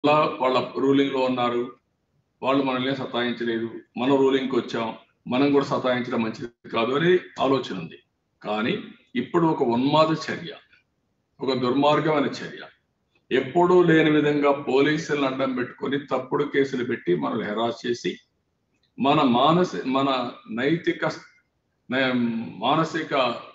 మళ్ళా వాళ్ళ రూలింగ్ లో ఉన్నారు వాళ్ళు మనల్ని సతాయించలేదు మనం రూలింగ్కి వచ్చాం మనం కూడా సతాయించడం మంచిది కాదు అని ఆలోచన ఉంది కానీ ఇప్పుడు ఒక ఉన్మాద చర్య ఒక దుర్మార్గమైన చర్య ఎప్పుడూ లేని విధంగా పోలీసులను అడ్డం పెట్టుకొని తప్పుడు కేసులు పెట్టి మనల్ని హెరాస్ చేసి మన మానసి మన నైతిక న- మానసిక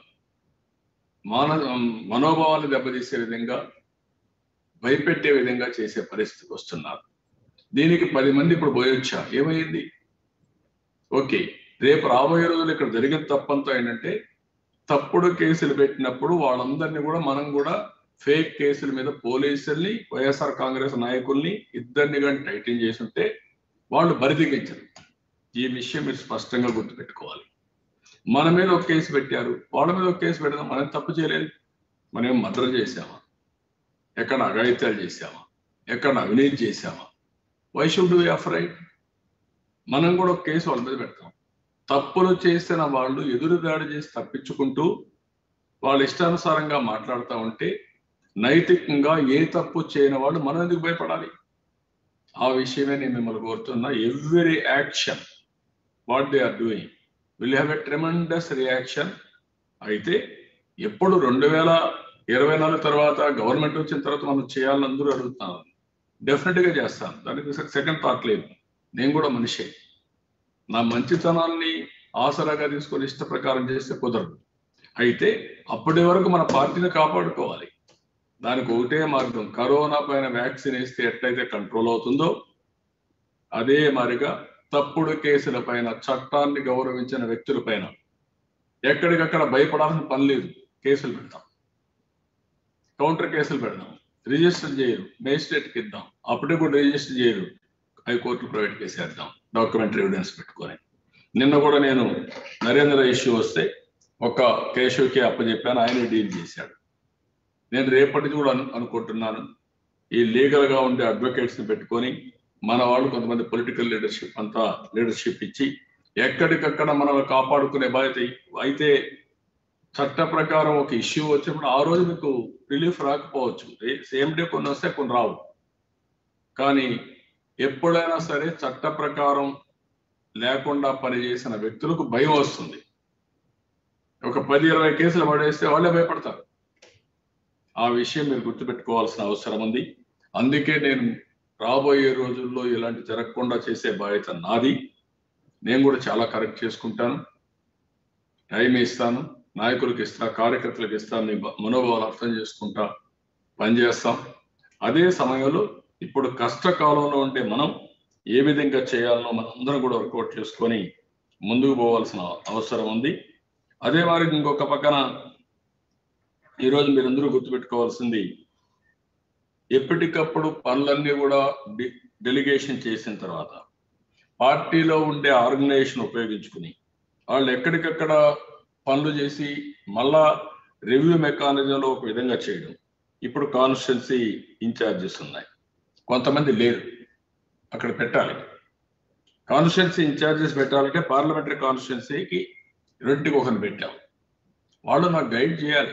మాన మనోభావాన్ని దెబ్బతీసే విధంగా భయపెట్టే విధంగా చేసే పరిస్థితికి వస్తున్నారు దీనికి పది మంది ఇప్పుడు పోయొచ్చా ఏమైంది ఓకే రేపు రాబోయే రోజులు ఇక్కడ జరిగిన తప్పంతా ఏంటంటే తప్పుడు కేసులు పెట్టినప్పుడు వాళ్ళందరినీ కూడా మనం కూడా ఫేక్ కేసుల మీద పోలీసుల్ని వైఎస్ఆర్ కాంగ్రెస్ నాయకుల్ని ఇద్దరిని కానీ టైటింగ్ చేసి ఉంటే వాళ్ళు బరిదిగించరు ఈ విషయం మీరు స్పష్టంగా గుర్తుపెట్టుకోవాలి మన మీద ఒక కేసు పెట్టారు వాళ్ళ మీద ఒక కేసు పెడదాం మనం తప్పు చేయలేదు మనం ఏం మర్డర్ చేసామా ఎక్కడ అఘాయిత్యాలు చేసామా ఎక్కడ అవినీతి చేసామా why should do of right మనం కూడా ఒక కేసు వాళ్ళ మీద పెడతాం తప్పులు చేసిన వాళ్ళు ఎదురు దాడి చేసి తప్పించుకుంటూ వాళ్ళ ఇష్టానుసారంగా మాట్లాడుతూ ఉంటే నైతికంగా ఏ తప్పు చేయని వాళ్ళు మనం ఎందుకు భయపడాలి ఆ విషయమే నేను మిమ్మల్ని కోరుతున్నా every action what they are doing will have a tremendous reaction అయితే ఎప్పుడు రెండు వేల ఇరవై నాలుగు తర్వాత గవర్నమెంట్ వచ్చిన తర్వాత మనం చేయాలని అందరూ అడుగుతున్నారు డెఫినెట్ గా చేస్తాను దానికి సెకండ్ థాట్ లేదు నేను కూడా మనిషే నా మంచితనాన్ని ఆసరాగా తీసుకొని ఇష్ట ప్రకారం చేస్తే కుదరదు అయితే అప్పటి వరకు మన పార్టీని కాపాడుకోవాలి దానికి ఒకటే మార్గం కరోనా పైన వ్యాక్సిన్ వేస్తే ఎట్లయితే కంట్రోల్ అవుతుందో అదే మారిగా తప్పుడు కేసుల పైన చట్టాన్ని గౌరవించిన వ్యక్తుల పైన ఎక్కడికక్కడ భయపడాల్సిన పని లేదు కేసులు పెడతాం కౌంటర్ కేసులు పెడదాం రిజిస్టర్ చేయరు మేజిస్ట్రేట్కి ఇద్దాం అప్పుడే కూడా రిజిస్టర్ చేయరు హైకోర్టు ప్రైవేట్ కేసు వేద్దాం డాక్యుమెంటరీ ఎవిడెన్స్ పెట్టుకొని నిన్న కూడా నేను నరేంద్ర ఇష్యూ వస్తే ఒక కేశవ్కి అప్పచెప్పాను ఆయన డీల్ చేశాడు నేను రేపటిది కూడా అను అనుకుంటున్నాను ఈ లీగల్ గా ఉండే అడ్వకేట్స్ ని పెట్టుకొని మన వాళ్ళు కొంతమంది పొలిటికల్ లీడర్షిప్ అంతా లీడర్షిప్ ఇచ్చి ఎక్కడికక్కడ మనం కాపాడుకునే బాధ్యత అయితే చట్ట ప్రకారం ఒక ఇష్యూ వచ్చినప్పుడు ఆ రోజు మీకు రిలీఫ్ రాకపోవచ్చు సేమ్ డే కొన్ని వస్తే కొన్ని రావు కానీ ఎప్పుడైనా సరే చట్ట ప్రకారం లేకుండా పనిచేసిన వ్యక్తులకు భయం వస్తుంది ఒక పది ఇరవై కేసులు పడేస్తే వాళ్ళే భయపడతారు ఆ విషయం మీరు గుర్తుపెట్టుకోవాల్సిన అవసరం ఉంది అందుకే నేను రాబోయే రోజుల్లో ఇలాంటి జరగకుండా చేసే బాధ్యత నాది నేను కూడా చాలా కరెక్ట్ చేసుకుంటాను టైం ఇస్తాను నాయకులకు ఇస్తా కార్యకర్తలకు ఇస్తా మీ బ- మనోభావాలు అర్థం చేసుకుంటా పనిచేస్తాం అదే సమయంలో ఇప్పుడు కష్టకాలంలో ఉండే మనం ఏ విధంగా చేయాలనో మనం అందరం కూడా వర్కౌట్ చేసుకొని ముందుకు పోవాల్సిన అవసరం ఉంది అదే మరి ఇంకొక పక్కన ఈరోజు మీరందరూ గుర్తుపెట్టుకోవాల్సింది ఎప్పటికప్పుడు పనులన్నీ కూడా డి- డెలిగేషన్ చేసిన తర్వాత పార్టీలో ఉండే ఆర్గనైజేషన్ ఉపయోగించుకుని వాళ్ళు ఎక్కడికక్కడ పనులు చేసి మళ్ళా రివ్యూ మెకానిజంలో ఒక విధంగా చేయడం ఇప్పుడు కాన్స్టిట్యున్సీ ఇన్ఛార్జెస్ ఉన్నాయి కొంతమంది లేరు అక్కడ పెట్టాలి కాన్స్టిట్యున్సీ ఇన్ఛార్జెస్ పెట్టాలంటే పార్లమెంటరీ కాన్స్టిట్యున్సీకి రెండుకి ఒకరిని పెట్టాం వాళ్ళు నాకు గైడ్ చేయాలి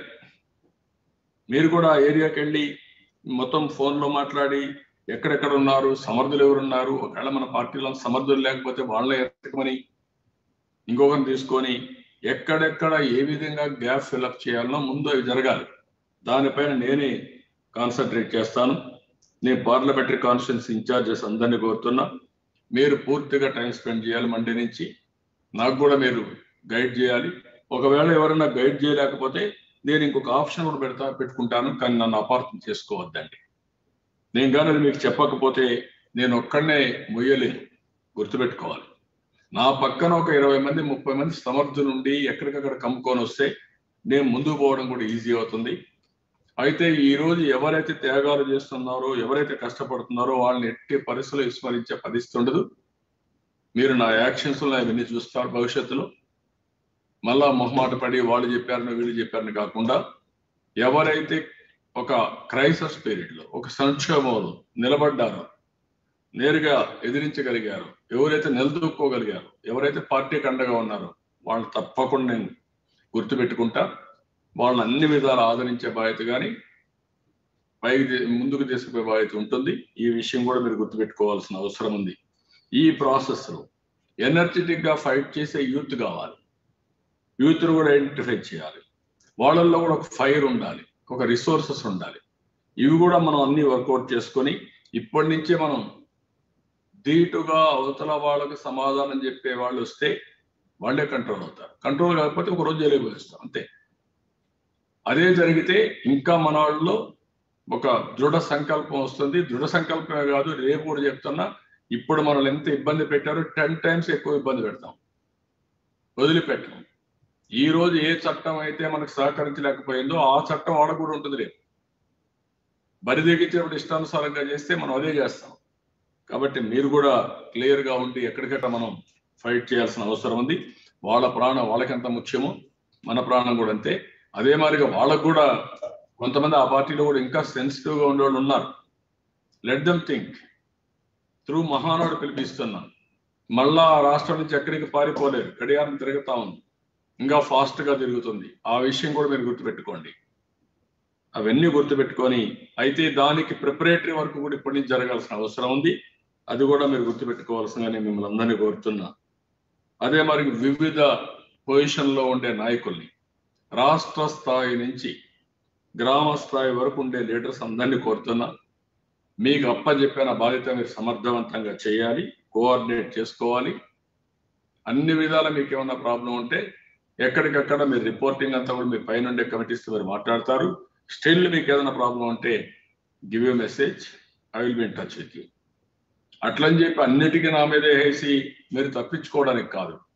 మీరు కూడా ఆ ఏరియాకి వెళ్ళి మొత్తం ఫోన్లో మాట్లాడి ఎక్కడెక్కడ ఉన్నారు సమర్థులు ఎవరు ఉన్నారు ఒకవేళ మన పార్టీలో సమర్థులు లేకపోతే వాళ్ళని ఎత్తకమని ఇంకొకరిని తీసుకొని ఎక్కడెక్కడ ఏ విధంగా గ్యాప్ ఫిల్అప్ చేయాలనో ముందు అవి జరగాలి దానిపైన నేనే కాన్సన్ట్రేట్ చేస్తాను నేను పార్లమెంటరీ కాన్స్టిట్యున్సీ ఇన్ఛార్జెస్ అందరినీ కోరుతున్నా మీరు పూర్తిగా టైం స్పెండ్ చేయాలి మండే నుంచి నాకు కూడా మీరు గైడ్ చేయాలి ఒకవేళ ఎవరైనా గైడ్ చేయలేకపోతే నేను ఇంకొక ఆప్షన్ కూడా పెడతా పెట్టుకుంటాను కానీ నన్ను అపార్థం చేసుకోవద్దండి నేను కానీ అది మీకు చెప్పకపోతే నేను ఒక్కడనే మొయ్యలేను గుర్తుపెట్టుకోవాలి నా పక్కన ఒక ఇరవై మంది ముప్పై మంది సమర్థులు ఉండి ఎక్కడికక్కడ కమ్ముకొని వస్తే నేను ముందుకు పోవడం కూడా ఈజీ అవుతుంది అయితే ఈ రోజు ఎవరైతే త్యాగాలు చేస్తున్నారో ఎవరైతే కష్టపడుతున్నారో వాళ్ళని ఎట్టి పరిస్థితుల్లో విస్మరించే పరిస్థితి ఉండదు మీరు నా యాక్షన్స్ అవన్నీ చూస్తారు భవిష్యత్తులో మళ్ళా మొహమాట పడి వాళ్ళు చెప్పారని వీళ్ళు చెప్పారని కాకుండా ఎవరైతే ఒక క్రైసిస్ పీరియడ్ లో ఒక సంక్షోభంలో నిలబడ్డారో నేరుగా ఎదిరించగలిగారు ఎవరైతే నిలదొక్కోగలిగారు ఎవరైతే పార్టీకి అండగా ఉన్నారో వాళ్ళు తప్పకుండా నేను గుర్తుపెట్టుకుంటా వాళ్ళని అన్ని విధాలు ఆదరించే బాధ్యత కానీ పైకి తీ- ముందుకు తీసుకుపోయే బాధ్యత ఉంటుంది ఈ విషయం కూడా మీరు గుర్తుపెట్టుకోవాల్సిన అవసరం ఉంది ఈ ప్రాసెస్ లో ఎనర్జెటిక్ గా ఫైట్ చేసే యూత్ కావాలి యూత్ కూడా ఐడెంటిఫై చేయాలి వాళ్ళల్లో కూడా ఒక ఫైర్ ఉండాలి ఒక రిసోర్సెస్ ఉండాలి ఇవి కూడా మనం అన్ని వర్కౌట్ చేసుకొని ఇప్పటి నుంచే మనం ధీటుగా అవతల వాళ్ళకి సమాధానం చెప్పే వాళ్ళు వస్తే వాళ్ళే కంట్రోల్ అవుతారు కంట్రోల్ కాకపోతే ఒక రోజు జైలు పోయిస్తాం అంతే అదే జరిగితే ఇంకా మన వాళ్ళలో ఒక దృఢ సంకల్పం వస్తుంది దృఢ సంకల్పమే కాదు రేపు కూడా చెప్తున్నా ఇప్పుడు మనల్ని ఎంత ఇబ్బంది పెట్టారో టెన్ టైమ్స్ ఎక్కువ ఇబ్బంది పెడతాం వదిలిపెట్టం ఈ రోజు ఏ చట్టం అయితే మనకు సహకరించలేకపోయిందో ఆ చట్టం వాళ్ళకు కూడా ఉంటుంది రేపు బరి దిగించేప్పుడు ఇష్టానుసారంగా చేస్తే మనం అదే చేస్తాం కాబట్టి మీరు కూడా క్లియర్ గా ఉండి ఎక్కడికక్కడ మనం ఫైట్ చేయాల్సిన అవసరం ఉంది వాళ్ళ ప్రాణం వాళ్ళకెంత ముఖ్యమో మన ప్రాణం కూడా అంతే అదే మాదిరిగా వాళ్ళకు కూడా కొంతమంది ఆ పార్టీలో కూడా ఇంకా సెన్సిటివ్ గా ఉండేవాళ్ళు ఉన్నారు let them think through Mahanadu పిలిపిస్తున్నాం మళ్ళా ఆ రాష్ట్రం నుంచి ఎక్కడికి పారిపోలేరు గడియారం తిరుగుతా ఉంది ఇంకా ఫాస్ట్ గా తిరుగుతుంది ఆ విషయం కూడా మీరు గుర్తుపెట్టుకోండి అవన్నీ గుర్తుపెట్టుకొని అయితే దానికి ప్రిపరేటరీ వర్క్ కూడా ఇప్పటి నుంచి జరగాల్సిన అవసరం ఉంది అది కూడా మీరు గుర్తుపెట్టుకోవాల్సిందిగా నేను మిమ్మల్ని అందరినీ కోరుతున్నా అదే మరి వివిధ పొజిషన్ లో ఉండే నాయకుల్ని రాష్ట్ర స్థాయి నుంచి గ్రామ స్థాయి వరకు ఉండే లీడర్స్ అందరినీ కోరుతున్నా మీకు అప్పచెప్పిన బాధ్యత మీరు సమర్థవంతంగా చేయాలి కోఆర్డినేట్ చేసుకోవాలి అన్ని విధాల మీకు ఏమన్నా ప్రాబ్లం ఉంటే ఎక్కడికక్కడ మీరు రిపోర్టింగ్ అంతా కూడా మీ పైన కమిటీస్ మీరు మాట్లాడతారు స్టిల్ మీకు ఏదైనా ప్రాబ్లం ఉంటే give you message I will be in touch with you అట్లని చెప్పి అన్నిటికీ నా మీదే వేసి మీరు తప్పించుకోవడానికి కాదు